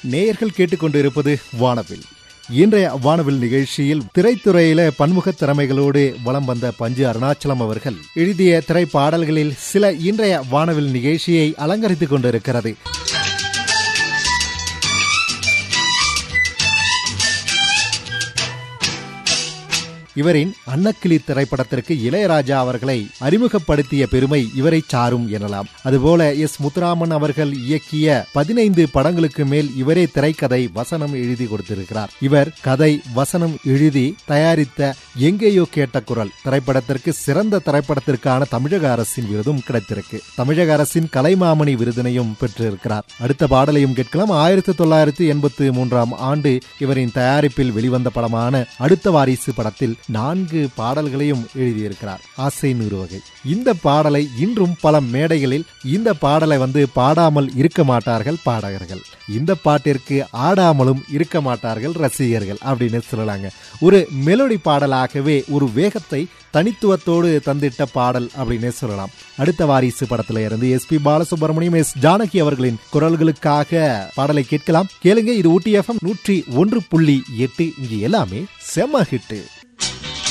நேயர்கள் கேட்டுக்கொண்டிருப்பது வானவில் இன்றைய வானவில் நிகழ்ச்சியில் திரைத்துறையில பன்முக திறமைகளோடு வலம் வந்த பஞ்சு அருணாச்சலம் அவர்கள் எழுதிய திரைப்பாடல்களில் சில இன்றைய வானவில் நிகழ்ச்சியை அலங்கரித்துக் கொண்டிருக்கிறது இவரின் அன்னக்கிளி திரைப்படத்திற்கு இளையராஜா அவர்களை அறிமுகப்படுத்திய பெருமை இவரை சாரும் எனலாம் அதுபோல எஸ் முத்துராமன் அவர்கள் இயக்கிய பதினைந்து படங்களுக்கு மேல் இவரே திரைக்கதை வசனம் எழுதி கொடுத்திருக்கிறார் இவர் கதை வசனம் எழுதி தயாரித்த எங்கேயோ கேட்ட குரல் திரைப்படத்திற்கு சிறந்த திரைப்படத்திற்கான தமிழக அரசின் விருதும் கிடைத்திருக்கு தமிழக அரசின் கலைமாமணி விருதினையும் பெற்றிருக்கிறார் அடுத்த பாடலையும் கேட்கலாம் ஆயிரத்தி தொள்ளாயிரத்தி எண்பத்தி மூன்றாம் ஆண்டு இவரின் தயாரிப்பில் வெளிவந்த படமான அடுத்த வாரிசு படத்தில் நான்கு பாடல்களையும் எழுதியிருக்கிறார் ஆசை நிறுவகை இந்த பாடலை இன்றும் பல மேடைகளில் இந்த பாடலை வந்து பாடாமல் இருக்க மாட்டார்கள் பாடகர்கள் இந்த பாட்டிற்கு ஆடாமலும் இருக்க மாட்டார்கள் ரசிகர்கள் அப்படின்னு சொல்லலாங்க ஒரு மெலோடி பாடலாகவே ஒரு வேகத்தை தனித்துவத்தோடு தந்திட்ட பாடல் அப்படின்னே சொல்லலாம் அடுத்த வாரிசு படத்துல இருந்து S P Balasubrahmanyam S Janaki அவர்களின் குரல்களுக்காக பாடலை கேட்கலாம் கேளுங்க இது ஊட்டி எஃப்எம் நூற்றி ஒன்று புள்ளி எட்டு இங்கு எல்லாமே செம்ம ஹிட்டு